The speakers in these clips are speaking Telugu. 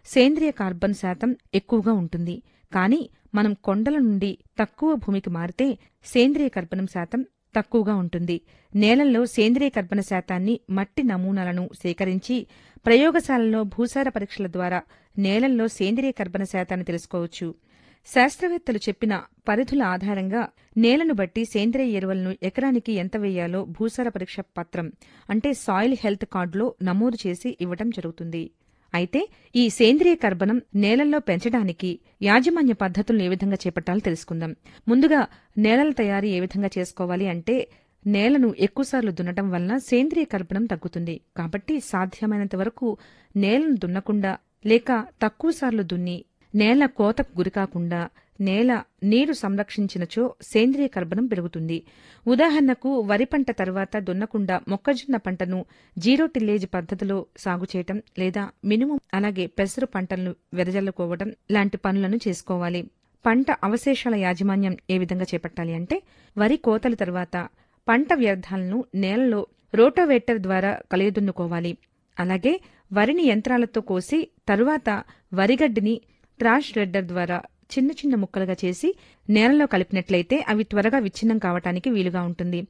సేంద్రియ కార్బన్ శాతం ఎక్కువగా ఉంటుంది కానీ మనం కొండల నుండి తక్కువ భూమికి మారితే సేంద్రియ కర్బనం శాతం తక్కువగా ఉంటుంది నేలల్లో సేంద్రియ కర్బన శాతాన్ని మట్టి నమూనాలను సేకరించి ప్రయోగశాలలో భూసార పరీక్షల ద్వారా నేలల్లో సేంద్రియ కర్బన శాతాన్ని తెలుసుకోవచ్చు శాస్త్రవేత్తలు చెప్పిన పరిధుల ఆధారంగా నేలను బట్టి సేంద్రియ ఎరువులను ఎకరానికి ఎంత వేయాలో భూసార పరీక్ష పత్రం అంటే సాయిల్ హెల్త్ కార్డులో నమోదు చేసి ఇవ్వటం జరుగుతుంది అయితే ఈ సేంద్రియ కర్బనం నేలల్లో పెంచడానికి యాజమాన్య పద్ధతులను ఏ విధంగా చేపట్టాలో తెలుసుకుందాం ముందుగా నేలల తయారీ ఏ విధంగా చేసుకోవాలి అంటే నేలను ఎక్కువసార్లు దున్నటం వలన సేంద్రియ కర్బనం తగ్గుతుంది కాబట్టి సాధ్యమైనంత వరకు నేలను దున్నకుండా లేక తక్కువసార్లు దున్ని నేల కోతకు గురికాకుండా నేల నీరు సంరక్షించినచో సేంద్రియ కర్బనం పెరుగుతుంది ఉదాహరణకు వరి పంట తర్వాత దున్నకుండా మొక్కజొన్న పంటను జీరో టిల్లేజ్ పద్ధతిలో సాగు చేయటం లేదా మినుము అలాగే పెసరు పంటలను వెదజల్లుకోవడం లాంటి పనులను చేసుకోవాలి పంట అవశేషాల యాజమాన్యం ఏ విధంగా చేపట్టాలి అంటే వరి కోతల తర్వాత పంట వ్యర్థాలను నేలలో రోటోవేటర్ ద్వారా కలియదున్నుకోవాలి అలాగే వరిని యంత్రాలతో కోసి తరువాత వరిగడ్డిని ట్రాష్ రెడ్డర్ ద్వారా చిన్న చిన్న ముక్కలుగా చేసి నేలలో కలిపినట్లయితే అవి త్వరగా విచ్ఛిన్నం కావటానికి వీలుగా ఉంటుంది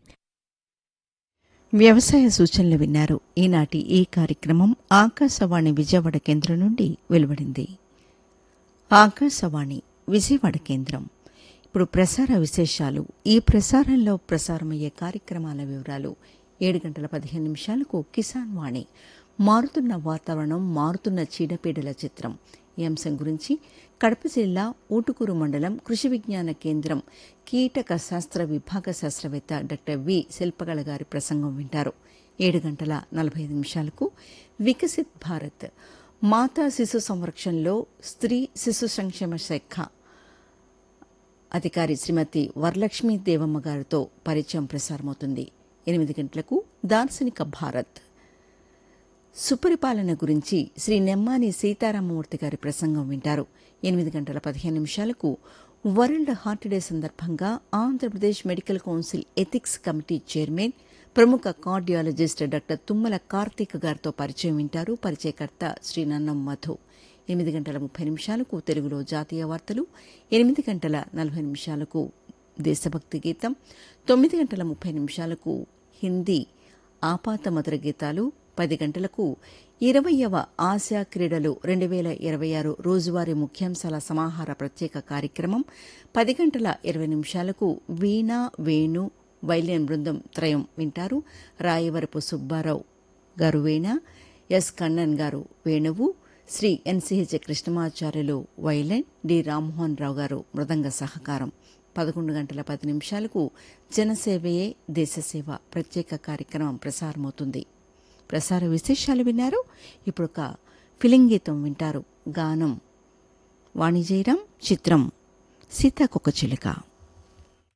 వ్యవసాయ సూచనలు విన్నారు ఈనాటి ఈ కార్యక్రమం ఆకాశవాణి విజయవాడ కేంద్రం నుండి వెలువడింది ఆకాశవాణి విజయవాడ కేంద్రం ఇప్పుడు ప్రసార విశేషాలు ఈ ప్రసారంలో ప్రసారమయ్యే కార్యక్రమాల వివరాలు ఏడు గంటల పదిహేను నిమిషాలకు కిసాన్ వాణి మారుతున్న వాతావరణం మారుతున్న చీడపీడల చిత్రం ఈ అంశం గురించి కడప జిల్లా ఊటుకూరు మండలం కృషి విజ్ఞాన కేంద్రం కీటక శాస్త్ర విభాగ శాస్త్రవేత్త డాక్టర్ వి శిల్పగళ గారి ప్రసంగం వింటారు ఏడు గంటల నలభై ఐదు నిమిషాలకు వికసిత్ భారత్ మాతా శిశు సంరక్షణలో స్త్రీ శిశు సంక్షేమ శాఖ అధికారి శ్రీమతి వరలక్ష్మి దేవమ్మ గారితో పరిచయం ప్రసారమవుతుంది ఎనిమిది గంటలకు దార్శనిక భారత్ సుపరిపాలన గురించి శ్రీ నెమ్మాని సీతారామమూర్తి గారి ప్రసంగం వింటారు ఎనిమిది గంటల పదిహేను నిమిషాలకు వరల్డ్ హార్ట్ డే సందర్భంగా Andhra Pradesh medical council ethics committee chairman ప్రముఖ కార్డియాలజిస్ట్ డాక్టర్ తుమ్మల కార్తీక్ గారితో పరిచయం వింటారు పరిచయకర్త శ్రీ నన్నం మధు ఎనిమిది గంటల ముప్పై నిమిషాలకు తెలుగులో జాతీయ వార్తలు ఎనిమిది గంటల నలభై నిమిషాలకు దేశభక్తి గీతం తొమ్మిది గంటల ముప్పై నిమిషాలకు హిందీ ఆపాత మధుర గీతాలు పది గంటలకు ఇరవయవ ఆసియా క్రీడలు రెండు వేల ఇరవై ఆరు రోజువారీ ముఖ్యాంశాల సమాహార ప్రత్యేక కార్యక్రమం పది గంటల ఇరవై నిమిషాలకు వీణా వేణు వైలియన్ బృందం త్రయం వింటారు రాయవరపు సుబ్బారావు గారు వీణ ఎస్ కన్నన్ గారు వేణువు Shri N C H Krishnamacharyulu violin D Rammohan Rao గారు మృదంగ సహకారం పదకొండు గంటల పది నిమిషాలకు జనసేవయే దేశసేవ ప్రత్యేక కార్యక్రమం ప్రసారమవుతుంది ప్రసార విశేషాలు విన్నారు ఇప్పుడు ఒక ఫిలిం గీతం వింటారు గానం వాణిజయరాం చిత్రం సీతాకొక చిలుక